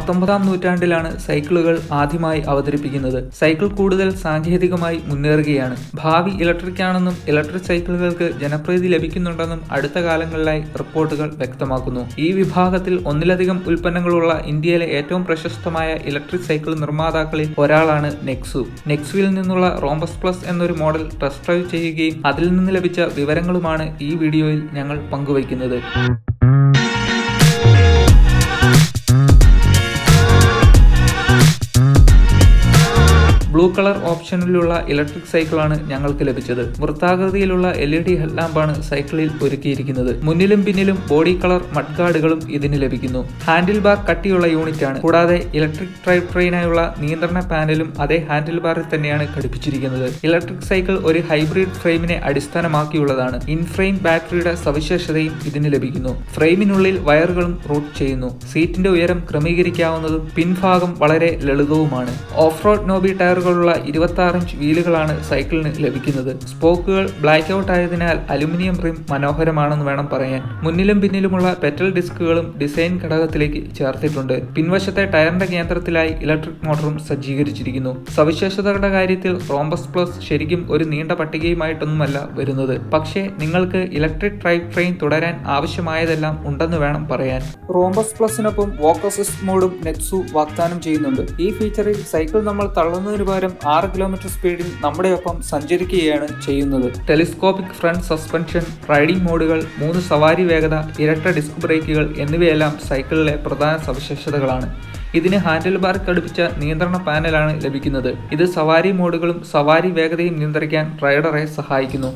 പത്തൊമ്പതാം നൂറ്റാണ്ടിലാണ് സൈക്കിളുകൾ ആദ്യമായി അവതരിപ്പിക്കുന്നത് സൈക്കിൾ കൂടുതൽ സാങ്കേതികമായി മുന്നേറുകയാണ് ഭാവി ഇലക്ട്രിക് ആണെന്നും ഇലക്ട്രിക് സൈക്കിളുകൾക്ക് ജനപ്രീതി ലഭിക്കുന്നുണ്ടെന്നും അടുത്ത കാലങ്ങളിലായി റിപ്പോർട്ടുകൾ വ്യക്തമാക്കുന്നു ഈ വിഭാഗത്തിൽ ഒന്നിലധികം ഉൽപ്പന്നങ്ങളുള്ള ഇന്ത്യയിലെ ഏറ്റവും പ്രശസ്തമായ ഇലക്ട്രിക് സൈക്കിൾ നിർമ്മാതാക്കളിൽ ഒരാളാണ് നെക്സു നെക്സുവിൽ നിന്നുള്ള റോംബസ് പ്ലസ് എന്നൊരു മോഡൽ ടെസ്റ്റ് ഡ്രൈവ് ചെയ്യുകയും അതിൽ നിന്ന് ലഭിച്ച വിവരങ്ങളുമാണ് ഈ വീഡിയോയിൽ ഞങ്ങൾ പങ്കുവയ്ക്കുന്നത് ബ്ലൂ കളർ ഓപ്ഷനിലുള്ള ഇലക്ട്രിക് സൈക്കിളാണ് ഞങ്ങൾക്ക് ലഭിച്ചത് വൃത്താകൃതിയിലുള്ള എൽ ഇ ഡി ഹെഡ്ലാമ്പാണ് സൈക്കിളിൽ ഒരുക്കിയിരിക്കുന്നത് മുന്നിലും പിന്നിലും ബോഡി കളർ മഡ്ഗാർഡുകളും ഇതിന് ലഭിക്കുന്നു ഹാൻഡിൽ ബാർ കട്ടിയുള്ള യൂണിറ്റ് ആണ് കൂടാതെ ഇലക്ട്രിക് ഡ്രൈവ് ട്രെയിനായുള്ള നിയന്ത്രണ പാനലും അതേ ഹാൻഡിൽ ബാറിൽ തന്നെയാണ് ഘടിപ്പിച്ചിരിക്കുന്നത് ഇലക്ട്രിക് സൈക്കിൾ ഒരു ഹൈബ്രിഡ് ഫ്രെയിമിനെ അടിസ്ഥാനമാക്കിയുള്ളതാണ് ഇൻ ഫ്രെയിം ബാറ്ററിയുടെ സവിശേഷതയും ഇതിന് ലഭിക്കുന്നു ഫ്രെയിമിനുള്ളിൽ വയറുകളും റൂട്ട് ചെയ്യുന്നു സീറ്റിന്റെ ഉയരം ക്രമീകരിക്കാവുന്നതും പിൻഭാഗം വളരെ ലളിതവുമാണ് ഓഫ് റോഡ് നോബി ടയറുകളുള്ള ഇരുപത്തി ആറ് ഇഞ്ച് വീലുകളാണ് സൈക്കിളിന് ലഭിക്കുന്നത് സ്പോക്കുകൾ ബ്ലാക്ക് ഔട്ട് ആയതിനാൽ അലുമിനിയം റിം മനോഹരമാണെന്ന് വേണം പറയാൻ മുന്നിലും പിന്നിലുമുള്ള പെറ്റൽ ഡിസ്കുകളും ഡിസൈൻ ഘടകത്തിലേക്ക് ചേർത്തിട്ടുണ്ട് പിൻവശത്തെ ടയറിന്റെ കേന്ദ്രത്തിലായി ഇലക്ട്രിക് മോട്ടറും സജ്ജീകരിച്ചിരിക്കുന്നു സവിശേഷതകളുടെ കാര്യത്തിൽ റോംബസ് പ്ലസ് ശരിക്കും ഒരു നീണ്ട പട്ടികയുമായിട്ടൊന്നുമല്ല വരുന്നത് പക്ഷേ നിങ്ങൾക്ക് ഇലക്ട്രിക് ഡ്രൈവ് ട്രെയിൻ തുടരാൻ ആവശ്യമായതെല്ലാം ഉണ്ടെന്ന് വേണം പറയാൻ റോംബസ് പ്ലസിനൊപ്പം വോക്ക് അസിസ്റ്റ് മോഡും നെക്സു വാഗ്ദാനം ചെയ്യുന്നുണ്ട് ഈ ഫീച്ചറിൽ സൈക്കിൾ നമ്മൾ തള്ളുന്നതിന് പകരം ആറ് കിലോമീറ്റർ സ്പീഡിൽ നമ്മുടെ ഒപ്പം സഞ്ചരിക്കുകയാണ് ചെയ്യുന്നത് ടെലിസ്കോപ്പിക് ഫ്രണ്ട് സസ്പെൻഷൻ റൈഡിംഗ് മോഡുകൾ മൂന്ന് സവാരി വേഗത ഇരട്ട ഡിസ്ക് ബ്രേക്കുകൾ എന്നിവയെല്ലാം സൈക്കിളിലെ പ്രധാന സവിശേഷതകളാണ് ഇതിന് ഹാൻഡിൽ ബാർ ഘടിപ്പിച്ച നിയന്ത്രണ പാനലാണ് ലഭിക്കുന്നത് ഇത് സവാരി മോഡുകളും സവാരി വേഗതയും നിയന്ത്രിക്കാൻ റൈഡറെ സഹായിക്കുന്നു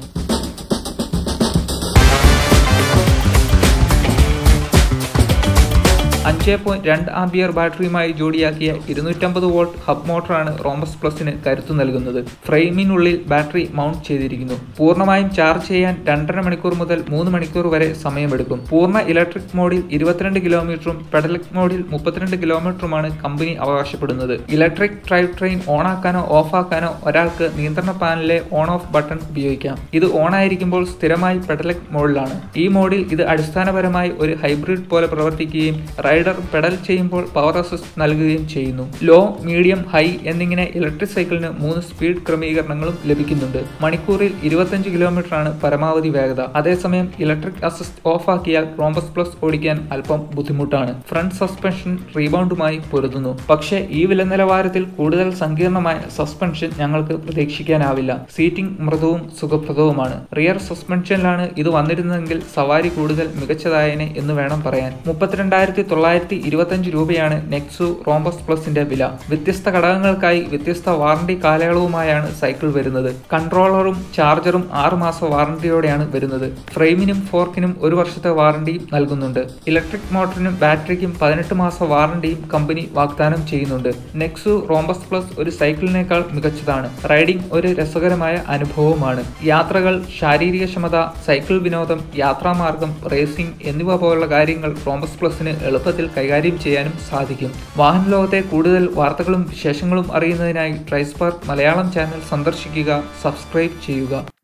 അഞ്ച് പോയിന്റ് രണ്ട് ആംബിയർ ബാറ്ററിയുമായി ജോഡിയാക്കിയ ഇരുന്നൂറ്റമ്പത് വോൾട്ട് ഹബ് മോട്ടറാണ് റോംബസ് പ്ലസിന് കരുത്തു നൽകുന്നത് ഫ്രെയിമിനുള്ളിൽ ബാറ്ററി മൗണ്ട് ചെയ്തിരിക്കുന്നു പൂർണ്ണമായും ചാർജ് ചെയ്യാൻ രണ്ടര മണിക്കൂർ മുതൽ മൂന്ന് മണിക്കൂർ വരെ സമയമെടുക്കും പൂർണ്ണ ഇലക്ട്രിക് മോഡിൽ ഇരുപത്തിരണ്ട് കിലോമീറ്ററും പെഡലിക് മോഡിൽ മുപ്പത്തിരണ്ട് കിലോമീറ്ററുമാണ് കമ്പനി അവകാശപ്പെടുന്നത് ഇലക്ട്രിക് ഡ്രൈവ് ട്രെയിൻ ഓണാക്കാനോ ഓഫാക്കാനോ ഒരാൾക്ക് നിയന്ത്രണ പാനലിലെ ഓൺ ഓഫ് ബട്ടൺ ഉപയോഗിക്കാം ഇത് ഓൺ ആയിരിക്കുമ്പോൾ സ്ഥിരമായി പെഡലിക് മോഡിലാണ് ഈ മോഡിൽ ഇത് അടിസ്ഥാനപരമായി ഒരു ഹൈബ്രിഡ് പോലെ പ്രവർത്തിക്കുകയും റൈഡർ പെഡൽ ചെയ്യുമ്പോൾ പവർ അസിസ്റ്റ് നൽകുകയും ചെയ്യുന്നു ലോ മീഡിയം ഹൈ എന്നിങ്ങനെ ഇലക്ട്രിക് സൈക്കിളിന് മൂന്ന് സ്പീഡ് ക്രമീകരണങ്ങളും ലഭിക്കുന്നുണ്ട് മണിക്കൂറിൽ ഇരുപത്തഞ്ച് കിലോമീറ്റർ ആണ് പരമാവധി വേഗത അതേസമയം ഇലക്ട്രിക് അസിസ്റ്റ് ഓഫ് ആക്കിയാൽ റോംബസ് പ്ലസ് ഓടിക്കാൻ അല്പം ബുദ്ധിമുട്ടാണ് ഫ്രണ്ട് സസ്പെൻഷൻ റീബൗണ്ടുമായി പൊരുതുന്നു പക്ഷേ ഈ വില നിലവാരത്തിൽ കൂടുതൽ സങ്കീർണമായ സസ്പെൻഷൻ ഞങ്ങൾക്ക് പ്രതീക്ഷിക്കാനാവില്ല സീറ്റിംഗ് മൃദുവും സുഖപ്രദവുമാണ് റിയർ സസ്പെൻഷനിലാണ് ഇത് വന്നിരുന്നതെങ്കിൽ സവാരി കൂടുതൽ മികച്ചതായനെ എന്ന് വേണം പറയാൻ മുപ്പത്തിരണ്ടായിരത്തി തൊള്ളായിരത്തി ഇരുപത്തഞ്ച് രൂപയാണ് നെക്സു റോംബസ് പ്ലസിന്റെ വില വ്യത്യസ്ത ഘടകങ്ങൾക്കായി വ്യത്യസ്ത വാറണ്ടി കാലയളവുമായാണ് സൈക്കിൾ വരുന്നത് കൺട്രോളറും ചാർജറും ആറ് മാസ വാറണ്ടിയോടെയാണ് വരുന്നത് ഫ്രെയിമിനും ഫോർക്കിനും ഒരു വർഷത്തെ വാറണ്ടിയും നൽകുന്നുണ്ട് ഇലക്ട്രിക് മോട്ടറിനും ബാറ്ററിക്കും പതിനെട്ട് മാസ വാറണ്ടിയും കമ്പനി വാഗ്ദാനം ചെയ്യുന്നുണ്ട് നെക്സു റോംബസ് പ്ലസ് ഒരു സൈക്കിളിനേക്കാൾ മികച്ചതാണ് റൈഡിംഗ് ഒരു രസകരമായ അനുഭവമാണ് യാത്രകൾ ശാരീരികക്ഷമത സൈക്കിൾ വിനോദം യാത്രാമാർഗം റേസിംഗ് എന്നിവ പോലുള്ള കാര്യങ്ങൾ റോംബസ് പ്ലസിന് എളുപ്പത്തിൽ കൈകാര്യം ചെയ്യാനും സാധിക്കും വാഹന ലോകത്തെ കൂടുതൽ വാർത്തകളും വിശേഷങ്ങളും അറിയുന്നതിനായി ട്രൈസ്പാർക്ക് മലയാളം ചാനൽ സന്ദർശിക്കുക സബ്സ്ക്രൈബ് ചെയ്യുക